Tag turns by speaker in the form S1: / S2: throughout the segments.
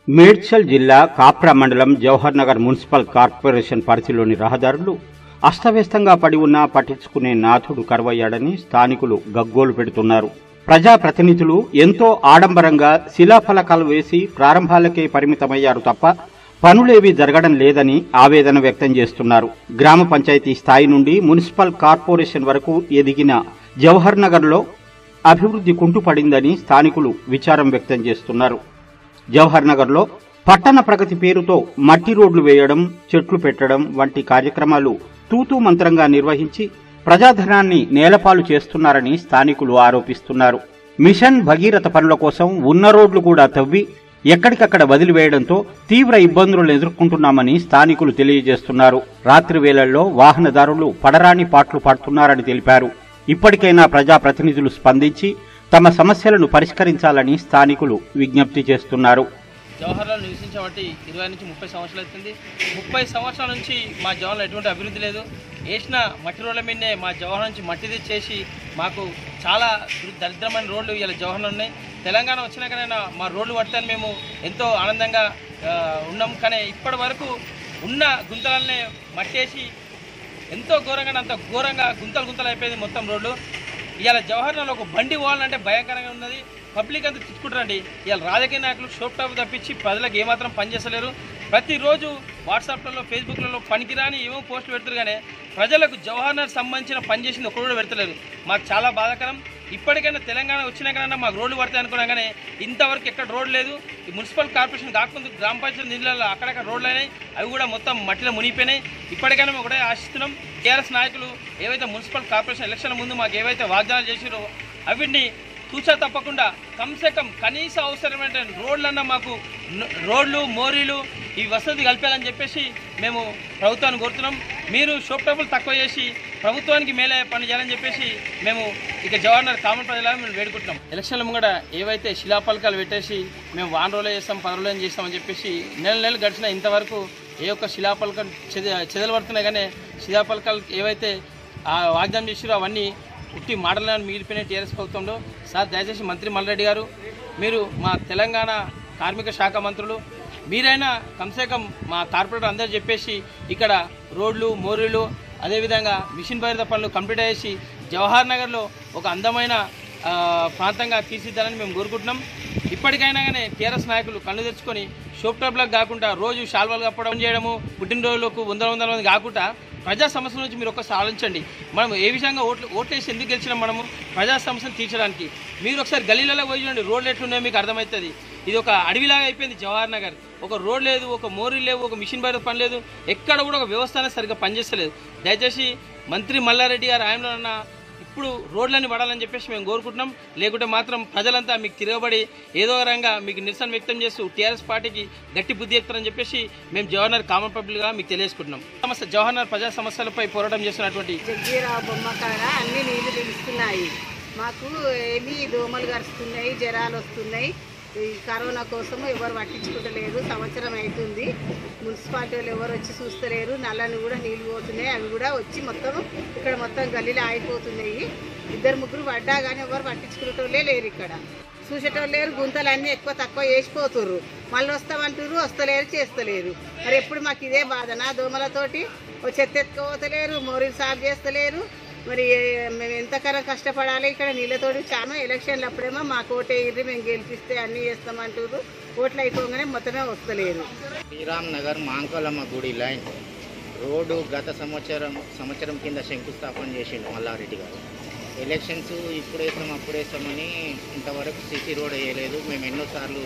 S1: మేడ్చల్ జిల్లా కాప్రా మండలం Jawahar Nagar municipal corporation పరిధిలోని రహదారులు అస్తవ్యస్తంగా పడి ఉన్నా పట్టించుకునే నాథుడు కరువయ్యాడని స్థానికులు గగ్గోలు పెడుతున్నారు ప్రజాప్రతినిధులు ఎంతో ఆడంబరంగా శిలాఫలకాలు వేసి ప్రారంభాలకే పరిమితమయ్యారు తప్ప పనులేవీ జరగడం లేదని ఆవేదన వ్యక్తం చేస్తున్నారు గ్రామ పంచాయతీ స్థాయి నుండి మున్సిపల్ కార్పొరేషన్ వరకు ఎదిగిన జవహర్ నగర్లో అభివృద్ధి కుంటుపడిందని స్థానికులు విచారం వ్యక్తం చేస్తున్నారు జవహర్ నగర్లో పట్టణ ప్రగతి పేరుతో మట్టి రోడ్లు వేయడం చెట్లు పెట్టడం వంటి కార్యక్రమాలు తూతూ మంత్రంగా నిర్వహించి ప్రజాధనాన్ని నేలపాలు చేస్తున్నారని స్థానికులు ఆరోపిస్తున్నారు మిషన్ భగీరథ పనుల కోసం ఉన్న రోడ్లు కూడా తవ్వి ఎక్కడికక్కడ వదిలివేయడంతో తీవ్ర ఇబ్బందులు ఎదుర్కొంటున్నామని స్థానికులు తెలియజేస్తున్నారు రాత్రి వేళల్లో వాహనదారులు పడరాని పాట్లు పడుతున్నారని తెలిపారు ఇప్పటికైనా ప్రజాప్రతినిధులు స్పందించి తమ సమస్యలను పరిష్కరించాలని స్థానికులు విజ్ఞప్తి చేస్తున్నారు
S2: జవహర్లాల్ నివసించబట్టి ఇరవై నుంచి ముప్పై సంవత్సరాలు అవుతుంది ముప్పై సంవత్సరాల నుంచి మా జవహర్లో ఎటువంటి అభివృద్ధి లేదు వేసిన మట్టి రోడ్ల మీదనే మా జవహర్ నుంచి మట్టి తెచ్చేసి మాకు చాలా దు- దరిద్రమైన రోడ్లు ఇలా జవహర్లో ఉన్నాయి తెలంగాణ వచ్చినాకనైనా మా రోడ్లు పడతాను మేము ఎంతో ఆనందంగా ఆ, ఉన్నాం కానీ ఇప్పటి వరకు ఉన్న గుంతలనే మట్టేసి ఎంతో ఘోరంగా అంత ఘోరంగా గుంతలు గుంతలు అయిపోయింది మొత్తం రోడ్లు ఇవాళ జవహర్లాల్ ఒక బండి పోవాలంటే భయంకరంగా ఉన్నది పబ్లిక్ అంతా తిట్టుకుంటారండి ఇవాళ రాజకీయ నాయకులు షోప్ టాప్ తప్పించి ప్రజలకు ఏమాత్రం పనిచేస్తలేరు ప్రతిరోజు వాట్సాప్లలో ఫేస్బుక్లలో పనికిరాని ఏమో పోస్టులు పెడతారు కానీ ప్రజలకు జవహర్లాల్ సంబంధించిన పని చేసింది ఒకరు కూడా పెడతలేరు మాకు చాలా బాధాకరం ఇప్పటికైనా తెలంగాణ వచ్చినాకైనా మాకు రోడ్లు పడతాయి అనుకున్నాం కానీ ఇంతవరకు ఎక్కడ రోడ్ లేదు ఈ మున్సిపల్ కార్పొరేషన్ కాకముందు గ్రామ పంచాయతీ నిధులలో అక్కడక్కడ రోడ్లు అయినాయి అవి కూడా మొత్తం మట్టిలో మునిగిపోయినాయి ఇప్పటికైనా మేము ఒకటే ఆశిస్తున్నాం టీఆర్ఎస్ నాయకులు ఏవైతే మున్సిపల్ కార్పొరేషన్ ఎలక్షన్ ముందు మాకు ఏవైతే వాగ్దానాలు చేసిరో అవిటిని తూచా తప్పకుండా కమ్సే కమ్ కనీస అవసరమైన రోడ్లన్నా మాకు న- రోడ్లు మోరీలు ఈ వసతి కల్పాలని చెప్పేసి మేము ప్రభుత్వాన్ని కోరుతున్నాం మీరు షోప్ టేబుల్ తక్కువ చేసి ప్రభుత్వానికి మేలే పని చేయాలని చెప్పేసి మేము ఇక జవహర్లాల్ కామన్ ప్రజలాగా మేము వేడుకుంటున్నాం ఎలక్షన్ల ముంగడ ఏవైతే శిలాపలకాలు పెట్టేసి మేము వారం రోజులు చేస్తాం పది రోజులు చేస్తామని చెప్పేసి నెల నెలలు గడిచిన ఇంతవరకు ఏ ఒక్క శిలాపలకం చెద చెదలు పడుతున్నాయి కానీ శిలాపలకాలు ఏవైతే ఆ వాగ్దానం చేసిరో అవన్నీ ఉట్టి మాటలను మిగిలిపోయిన టీఆర్ఎస్ ప్రభుత్వంలో సార్ దయచేసి మంత్రి మల్రెడ్డి గారు మీరు మా తెలంగాణ కార్మిక శాఖ మంత్రులు మీరైనా కమ్సేకం మా కార్పొరేటర్ అందరూ చెప్పేసి ఇక్కడ రోడ్లు మోరీలు అదేవిధంగా మిషన్ భైరత పనులు కంప్లీట్ చేసి జవహర్ నగర్లో ఒక అందమైన ఆ, ప్రాంతంగా తీర్చిద్దాలని మేము కోరుకుంటున్నాం ఇప్పటికైనా కానీ టీఆర్ఎస్ నాయకులు కళ్ళు తెచ్చుకొని షోప్ టాప్లకు కాకుండా రోజు శాల్వాలు కప్పడం చేయడము పుట్టినరోజులకు వందల వందల మంది కాకుండా ప్రజా సమస్యల నుంచి మీరు ఒకసారి ఆలోచించండి మనం ఏ విధంగా ఓట్లు ఓట్లేసి ఎందుకు గెలిచినాం మనము ప్రజా సమస్యను తీర్చడానికి మీరు ఒకసారి గలీలలో పోయి చూడండి రోడ్లు ఎట్లున్నాయో మీకు అర్థమవుతుంది ఇది ఒక అడవిలాగా అయిపోయింది జవహర్ నగర్ ఒక రోడ్ లేదు ఒక మోరీ లేవు ఒక మిషన్ బయట పని లేదు ఎక్కడ కూడా ఒక వ్యవస్థ అనేది సరిగ్గా పనిచేస్తలేదు దయచేసి మంత్రి మల్లారెడ్డి గారు ఆయనలో ఉన్న ఇప్పుడు రోడ్లని పడాలని చెప్పేసి మేము కోరుకుంటున్నాం లేకుంటే మాత్రం ప్రజలంతా మీకు తిరగబడి ఏదో ఒక రంగా మీకు నిరసన వ్యక్తం చేస్తూ టీఆర్ఎస్ పార్టీకి గట్టి బుద్ధి ఎక్కుతారని చెప్పేసి మేము జవహర్నగర్ కామన్ పబ్లిక్గా మీకు తెలియజేసుకుంటున్నాం సమస్య జవహర్నగర్ ప్రజా సమస్యలపై పోరాటం చేస్తున్నటువంటి
S3: జగ్గిరావు బొమ్మ కాడ అన్ని నీళ్లు తెలుస్తున్నాయి మాకు ఏమి దోమలు గరుస్తున్నాయి జ్వరాలు వస్తున్నాయి ఈ కరోనా కోసం ఎవరు పట్టించుకుంటలేరు సంవత్సరం అవుతుంది మున్సిపాలిటీ వాళ్ళు ఎవరు వచ్చి చూస్తలేరు నల్లని కూడా నీళ్లు పోతున్నాయి అవి కూడా వచ్చి మొత్తం ఇక్కడ మొత్తం గల్లీలో ఆగిపోతున్నాయి ఇద్దరు ముగ్గురు పడ్డా కానీ ఎవరు పట్టించుకునేటోళ్ళే లేరు ఇక్కడ చూసేటోళ్ళు లేరు గుంతలు అన్నీ ఎక్కువ తక్కువ వేసిపోతుర్రు మళ్ళీ వస్తామంటారు వస్తలేరు చేస్తలేరు మరి ఎప్పుడు మాకు ఇదే బాధనా దోమలతోటి ఓ చెత్త ఎత్తుకోవతలేరు మోరీలు సాగు చేస్తలేరు మరి ఏ- మేము ఎంతకరం కష్టపడాలి ఇక్కడ నీళ్ళతోటి చాలా ఎలక్షన్లు అప్పుడేమో మాకు ఓటే ఇర్రి మేము గెలిపిస్తే అన్నీ చేస్తామంటారు ఓట్లు అయిపోగానే మొత్తమే వస్తలేరు
S4: శ్రీరామ్ నగర్ మాంకోలమ్మ గుడి లైన్ రోడ్డు గత సంవత్సరం సంవత్సరం కింద శంకుస్థాపన చేసిండు మల్లారెడ్డి గారు ఎలక్షన్స్ ఇప్పుడు వేస్తాం అప్పుడు వేస్తామని ఇంతవరకు సిసి రోడ్ వేయలేదు మేము ఎన్నోసార్లు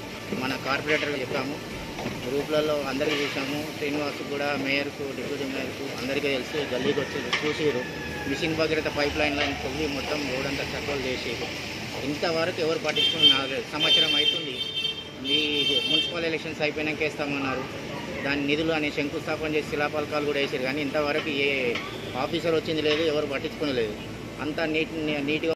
S4: మన కార్పొరేటర్కి చెప్పాము గ్రూప్లలో అందరికీ చూసాము శ్రీనివాస్ కూడా మేయర్కు డిప్యూటీ మేయర్కు అందరికీ తెలుసు గల్లీకి వచ్చి చూసిరు mission Bhagiratha pipe line line తొవ్వి మొత్తం రోడ్ అంతా చక్కలు చేసి ఇంతవరకు ఎవరు పట్టించుకుని నాకు సంవత్సరం అవుతుంది ఈ మున్సిపల్ ఎలక్షన్స్ అయిపోయినాక వేస్తామన్నారు దాని నిధులు అనే శంకుస్థాపన చేసి శిలాపలకాలు కూడా వేసారు కానీ ఇంతవరకు ఏ ఆఫీసర్ వచ్చింది లేదు ఎవరు పట్టించుకుని లేదు అంతా నీట్ నీట్గా